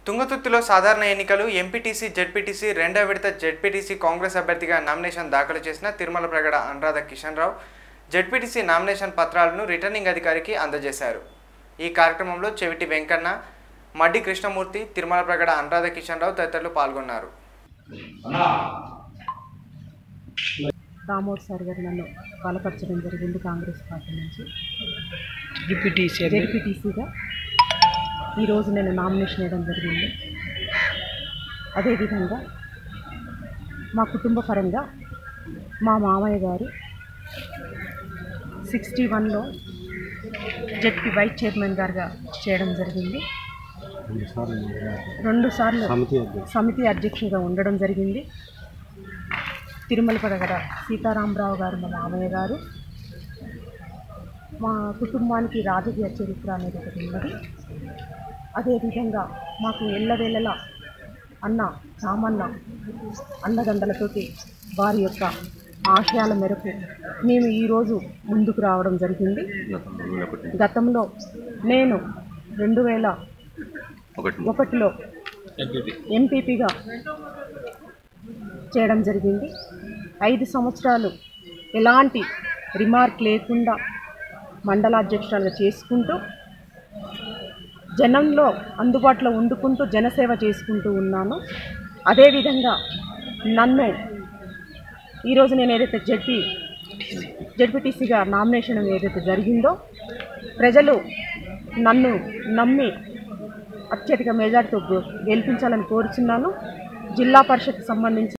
తుంగతుర్తిలో సాధారణ ఎన్నికలు MPTC ZPTC రెండో విడత జెడ్పీటీసీ కాంగ్రెస్ అభ్యర్థిగా నామినేషన్ దాఖలు చేసిన తిరుమల ప్రగడ అనురాధ కిషన్ రావు జెడ్పీటీసీ నామినేషన్ పత్రాలను రిటర్నింగ్ అధికారికి అందజేశారు ఈ కార్యక్రమంలో చెవిటి వెంకన్న మడ్డి కృష్ణమూర్తి తిరుమల ప్రగడ అనురాధ కిషన్ రావు తదితరులు పాల్గొన్నారు దామోద్ సార్ గారు నన్ను బలపరచడం జరిగింది కాంగ్రెస్ పార్టీ నుంచి డిప్యూటీసీ జెడ్పీటీసీగా ఈరోజు నేను నామినేషన్ వేయడం జరిగింది అదేవిధంగా మా కుటుంబ పరంగా మా మామయ్య గారు సిక్స్టీ వన్లో జెడ్పీ వైస్ చైర్మన్ గారుగా చేయడం జరిగింది రెండు సార్లు సమితి అధ్యక్షుడిగా ఉండడం జరిగింది తిరుమల పడగడ సీతారామరావు గారు మా మామయ్య గారు మా కుటుంబానికి రాజకీయ చరిత్ర అనేది ఒకటి ఉన్నది అదేవిధంగా మాకు ఎల్లవేళలా అన్న రామన్న అన్నదండలతోటి వారి యొక్క ఆశయాల మేరకు మేము ఈరోజు ముందుకు రావడం జరిగింది గతంలో నేను రెండు వేల ఒకటిలో ఎంపీపీగా చేయడం జరిగింది ఐదు సంవత్సరాలు ఎలాంటి రిమార్క్ లేకుండా మండలాధ్యక్షురాలుగా చేసుకుంటూ జనంలో అందుబాటులో వండుకుంటూ జనసేవ చేసుకుంటూ ఉన్నాను అదేవిధంగా నన్ను ఈరోజు నేను ఏదైతే జడ్పీ జడ్పీటీసీగా నామినేషన్ ఏదైతే జరిగిందో ప్రజలు నన్ను నమ్మి అత్యధిక మెజార్టీతో గెలిపించాలని కోరుచున్నాను జిల్లా పరిషత్ సంబంధించి